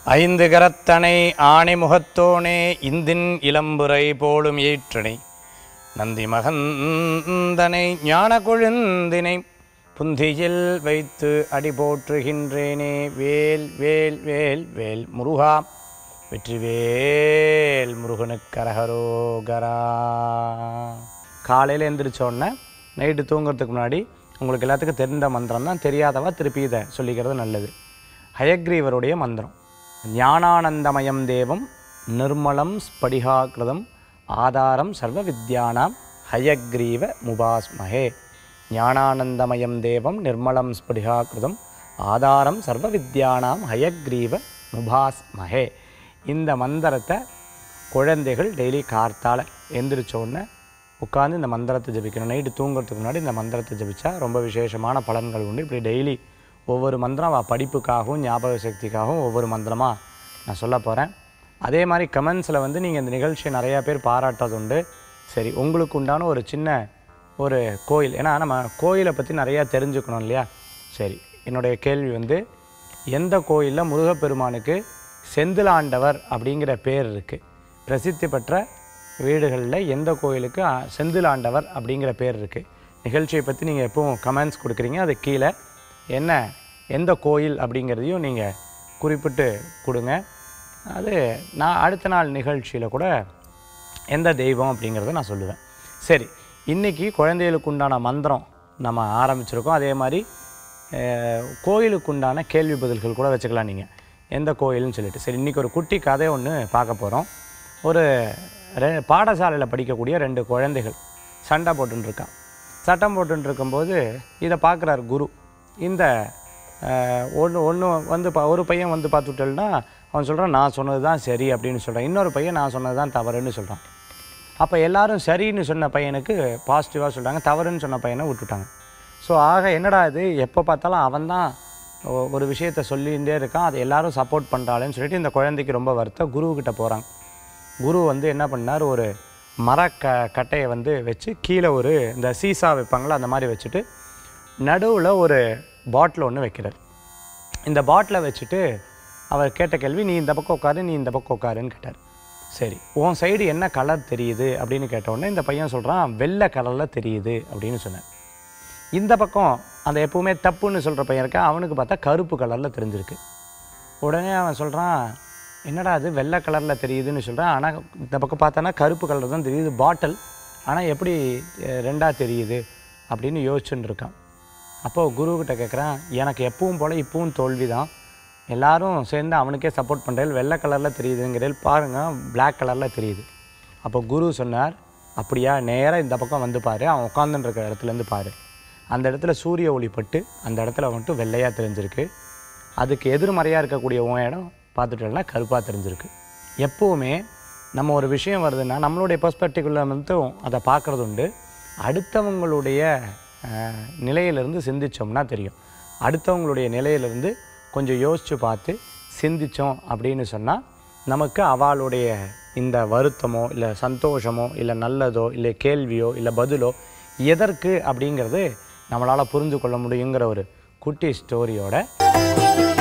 ஐந்து கரத்தனை ஆணை முகத்தோனே இந்தின் இளம்புரை போலும் ஈற்றனை நந்தி மகந்தனை ஞான கொழுந்தினை புந்தியில் வைத்து அடி போற்றுகின்றேனே வேல் வேல் வேல் வேல் முருகா வெற்றிவேல் முருகனுக்கு அரகரோகரா காலையில் எந்திரிச்சோடனே நைட்டு தூங்குறதுக்கு முன்னாடி உங்களுக்கு எல்லாத்துக்கும் தெரிந்த மந்திரம் தான் தெரியாதவா திருப்பி இதை சொல்லிக்கிறது நல்லது ஹயக்ரீவருடைய மந்திரம் ஞானானந்தமயம் தேவம் நிர்மலம் ஸ்படிகாகிருதம் ஆதாரம் சர்வ வித்யானாம் ஹயக்ரீவ முபாஸ்மஹே ஞானானந்தமயம் தேவம் நிர்மலம் ஸ்படிகாகிருதம் ஆதாரம் சர்வ வித்யானாம் ஹயக்ரீவ முபாஸ்மஹே இந்த மந்திரத்தை குழந்தைகள் டெய்லி கார்த்தால எந்திரிச்ச உடனே உட்காந்து இந்த மந்திரத்தை ஜபிக்கணும் நைட்டு தூங்குறதுக்கு முன்னாடி இந்த மந்திரத்தை ஜபிச்சா ரொம்ப விசேஷமான பலன்கள் உண்டு இப்படி டெய்லி ஒவ்வொரு மந்திரம் அவள் படிப்புக்காகவும் ஞாபக சக்திக்காகவும் ஒவ்வொரு மந்திரமாக நான் சொல்ல போகிறேன் அதே மாதிரி கமெண்ட்ஸில் வந்து நீங்கள் இந்த நிகழ்ச்சியை நிறையா பேர் பாராட்டுறது உண்டு சரி உங்களுக்கு உண்டான ஒரு சின்ன ஒரு கோயில் ஏன்னா நம்ம கோயிலை பற்றி நிறையா தெரிஞ்சுக்கணும் இல்லையா சரி என்னுடைய கேள்வி வந்து எந்த கோயிலில் முருகப்பெருமானுக்கு செந்திலாண்டவர் அப்படிங்கிற பேர் இருக்குது பிரசித்தி பெற்ற வீடுகளில் எந்த கோயிலுக்கு அ, செந்திலாண்டவர் அப்படிங்கிற பேர் இருக்குது நிகழ்ச்சியை பற்றி நீங்கள் எப்பவும் கமெண்ட்ஸ் கொடுக்குறீங்க அது கீழே என்ன எந்த கோயில் அப்படிங்கிறதையும் நீங்கள் குறிப்பிட்டு கொடுங்க அது நான் அடுத்த நாள் நிகழ்ச்சியில் கூட எந்த தெய்வம் அப்படிங்கிறத நான் சொல்லுவேன் சரி இன்றைக்கி குழந்தைகளுக்கு உண்டான மந்திரம் நம்ம ஆரம்பிச்சிருக்கோம் அதே மாதிரி அஹ், கோயிலுக்கு உண்டான கேள்வி பதில்கள் கூட வச்சுக்கலாம் நீங்கள் எந்த கோயில்னு சொல்லிட்டு சரி இன்றைக்கி ஒரு குட்டி கதை ஒன்று பார்க்க போகிறோம் ஒரு ரெ பாடசாலையில் படிக்கக்கூடிய ரெண்டு குழந்தைகள் சண்டை போட்டுன்னு இருக்கான் சட்டம் போட்டுன்னு இருக்கும்போது இதை பார்க்குறாரு குரு இந்த ஒன்று ஒன்று வந்து பா ஒரு பையன் வந்து பார்த்துட்டேன்னா அவன் சொல்கிறான் நான் சொன்னது தான் சரி அப்படின்னு சொல்கிறான் இன்னொரு பையன் நான் சொன்னது தான் தவறுன்னு சொல்கிறான் அப்போ எல்லாரும் சரின்னு சொன்ன பையனுக்கு பாசிட்டிவாக சொல்கிறாங்க தவறுன்னு சொன்ன பையனை விட்டுட்டாங்க ஸோ ஆக என்னடா இது எப்போ பார்த்தாலும் அவன் தான் ஒரு விஷயத்த சொல்லிகிட்டே இருக்கான் அதை எல்லாரும் சப்போர்ட் பண்ணுறாளேன்னு சொல்லிட்டு இந்த குழந்தைக்கு ரொம்ப வருத்தம் குருவுக்கிட்ட போகிறாங்க குரு வந்து என்ன பண்ணார் ஒரு மர க கட்டையை வந்து வச்சு கீழே ஒரு இந்த சீசா வைப்பாங்களோ அந்த மாதிரி வச்சுட்டு நடுவில் ஒரு பாட்டில் ஒன்று வைக்கிறார் இந்த பாட்டிலை வச்சுட்டு அவர் கேட்ட கேள்வி நீ இந்த பக்கம் உட்காரு நீ இந்த பக்கம் உட்காருன்னு கேட்டார் சரி உன் சைடு என்ன கலர் தெரியுது அப்படின்னு கேட்ட உடனே இந்த பையன் சொல்கிறான் வெள்ளை கலரில் தெரியுது அப்படின்னு சொன்னேன் இந்த பக்கம் அந்த எப்பவுமே தப்புன்னு சொல்கிற பையன் இருக்கா அவனுக்கு பார்த்தா கருப்பு கலரில் தெரிஞ்சிருக்கு உடனே அவன் சொல்கிறான் என்னடா அது வெள்ளை கலரில் தெரியுதுன்னு சொல்கிறான் ஆனால் இந்த பக்கம் பார்த்தானா கருப்பு கலர் தான் தெரியுது பாட்டில் ஆனால் எப்படி அஹ், ரெண்டா தெரியுது அப்படின்னு யோசிச்சுன்னு இருக்கான் அப்போது குருக்கிட்ட கேட்குறான் எனக்கு எப்பவும் போல் இப்பவும் தோல்வி தான் எல்லாரும் சேர்ந்து அவனுக்கே சப்போர்ட் பண்ணுறேன் வெள்ளை கலரில் தெரியுதுங்கிறேன் பாருங்கள் Black கலரில் தெரியுது அப்போ குரு சொன்னார் அப்படியா நேராக இந்த பக்கம் வந்து பாரு அவன் உட்காந்துட்டு இருக்கிற இடத்துலேருந்து பாரு அந்த இடத்துல சூரிய ஒளி பட்டு அந்த இடத்துல மட்டும் வெள்ளையாக தெரிஞ்சிருக்கு அதுக்கு எதிர்மறையாக இருக்கக்கூடிய உன் இடம் பார்த்துட்டோம்னா கருப்பாக தெரிஞ்சிருக்கு எப்போவுமே நம்ம ஒரு விஷயம் வருதுன்னா நம்மளுடைய பெர்ஸ்பெக்டிவ்ல மட்டும் அதை பார்க்குறது உண்டு அடுத்தவங்களுடைய அஹ், நிலையிலிருந்து சிந்திச்சோம்னா தெரியும் அடுத்தவங்களுடைய நிலையிலிருந்து கொஞ்சம் யோசித்து பார்த்து சிந்திச்சோம் அப்படின்னு சொன்னால் நமக்கு அவளுடைய இந்த வருத்தமோ இல்லை சந்தோஷமோ இல்லை நல்லதோ இல்லை கேள்வியோ இல்லை பதிலோ எதற்கு அப்படிங்கிறது நம்மளால் புரிந்து கொள்ள முடியுங்கிற ஒரு குட்டி ஸ்டோரியோட